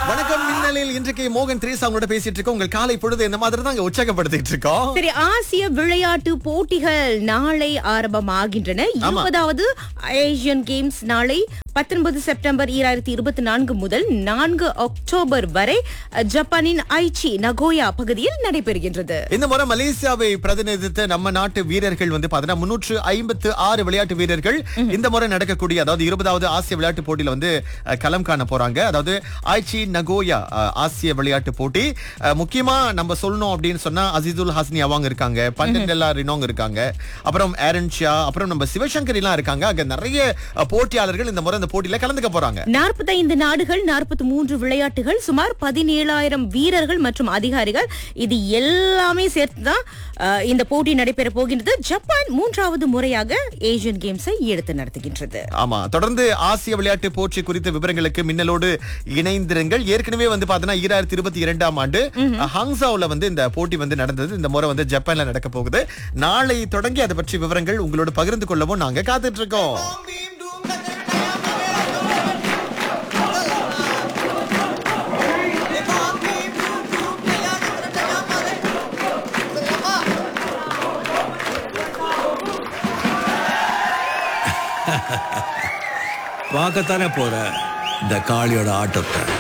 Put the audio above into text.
வணக்கம் மின்னலில் இன்றைக்கு மோகன் திரேசா அவங்களோட பேசிட்டு இருக்கோம் உங்கள் காலை பொழுது இந்த மாதிரி தான் இங்க உற்சாகப்படுத்திட்டு இருக்கோம் சரி ஆசிய விளையாட்டு போட்டிகள் நாளை ஆரம்பமாகின்றன இருபதாவது ஏசியன் கேம்ஸ் நாளை பத்தொன்பது செப்டம்பர் ஈராயிரத்தி இருபத்தி நான்கு முதல் நான்கு அக்டோபர் வரை அஹ், ஜப்பானின் ஐச்சி நகோயா பகுதியில் நடைபெறுகின்றது இந்த முறை மலேசியாவை பிரதிநிதித்த நம்ம நாட்டு வீரர்கள் வந்து பாத்தீங்கன்னா முன்னூற்று ஐம்பத்து ஆறு விளையாட்டு வீரர்கள் இந்த முறை நடக்கக்கூடிய அதாவது இருபதாவது ஆசிய விளையாட்டு போட்டியில வந்து அஹ், களம் காண போறாங்க அதாவது ஆய்ச்சி நகோயா அஹ், ஆசிய விளையாட்டு போட்டி அஹ், முக்கியமா நம்ம சொல்லணும் அப்படின்னு சொன்னா அசிதுல் ஹஸ்னி அவங்க இருக்காங்க பண்டெல்லா ரினோங் இருக்காங்க அப்புறம் ஏரன் ஷா அப்புறம் நம்ம சிவசங்கரி எல்லாம் இருக்காங்க அங்க நிறைய அஹ், போட்டியாளர்கள் இந்த முறை இந்த போட்டியில கலந்துக்க போறாங்க நாற்பத்தைந்து நாடுகள் நாற்பத்தி மூன்று விளையாட்டுகள் சுமார் பதினேழாயிரம் வீரர்கள் மற்றும் அதிகாரிகள் இது எல்லாமே சேர்த்துதான் அஹ், இந்த போட்டி நடைபெற போகின்றது ஜப்பான் மூன்றாவது முறையாக ஏசியன் கேம்ஸை எடுத்து நடத்துகின்றது ஆமா தொடர்ந்து ஆசிய விளையாட்டு போட்டி குறித்த விவரங்களுக்கு மின்னலோடு இணைந்திருங்கள் ஏற்கனவே வந்து பாத்தீங்கன்னா ஈராயிரத்தி இருபத்தி இரண்டாம் ஆண்டு ஹாங்ஸாவுல வந்து இந்த போட்டி வந்து நடந்தது இந்த முறை வந்து ஜப்பான்ல நடக்க போகுது நாளை தொடங்கி அதை பற்றி விவரங்கள் உங்களோடு பகிர்ந்து கொள்ளவும் நாங்க காத்துட்டு இருக்கோம் பார்க்கத்தானே போற இந்த காளியோட ஆட்டத்தை